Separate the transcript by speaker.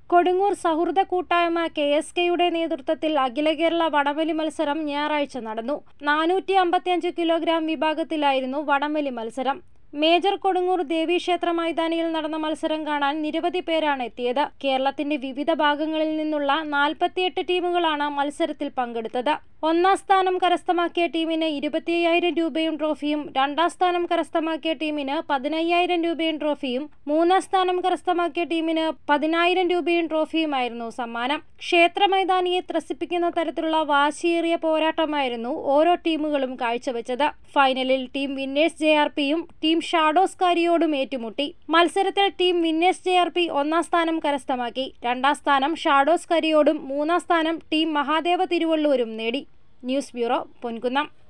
Speaker 1: കൊടുങ്ങൂർ സൗഹൃദ കൂട്ടായ്മ K S കെയുടെ നേതൃത്വത്തിൽ അഖില കേരള വടംവലി മത്സരം ഞായറാഴ്ച നടന്നു നാനൂറ്റി അമ്പത്തിയഞ്ച് കിലോഗ്രാം വിഭാഗത്തിലായിരുന്നു വടംവലി മത്സരം മേജർ കൊടുങ്ങൂർ ദേവീക്ഷേത്ര മൈതാനിയിൽ നടന്ന മത്സരം കാണാൻ നിരവധി പേരാണ് എത്തിയത് കേരളത്തിന്റെ വിവിധ ഭാഗങ്ങളിൽ നിന്നുള്ള നാൽപ്പത്തിയെട്ട് ടീമുകളാണ് മത്സരത്തിൽ പങ്കെടുത്തത് ഒന്നാം സ്ഥാനം കരസ്ഥമാക്കിയ ടീമിന് ഇരുപത്തി അയ്യായിരം രൂപയും ട്രോഫിയും രണ്ടാം സ്ഥാനം കരസ്ഥമാക്കിയ ടീമിന് പതിനയ്യായിരം രൂപയും ട്രോഫിയും മൂന്നാം സ്ഥാനം കരസ്ഥമാക്കിയ ടീമിന് പതിനായിരം രൂപയും ട്രോഫിയുമായിരുന്നു സമ്മാനം ക്ഷേത്ര മൈതാനിയെ ത്രസിപ്പിക്കുന്ന തരത്തിലുള്ള വാശിയേറിയ പോരാട്ടമായിരുന്നു ഓരോ ടീമുകളും കാഴ്ചവെച്ചത് ഫൈനലിൽ ടീം വിന്നേഴ്സ് ജെ ആർ പിയും ടീം ഷാഡോസ് കാരിയോടും ഏറ്റുമുട്ടി മത്സരത്തിൽ team winners J R P ഒന്നാം സ്ഥാനം കരസ്ഥമാക്കി രണ്ടാം സ്ഥാനം ഷാഡോസ് കരിയോടും മൂന്നാം സ്ഥാനം ടീം മഹാദേവ തിരുവള്ളൂരും നേടി ന്യൂസ് ബ്യൂറോ പൊൻകുന്നം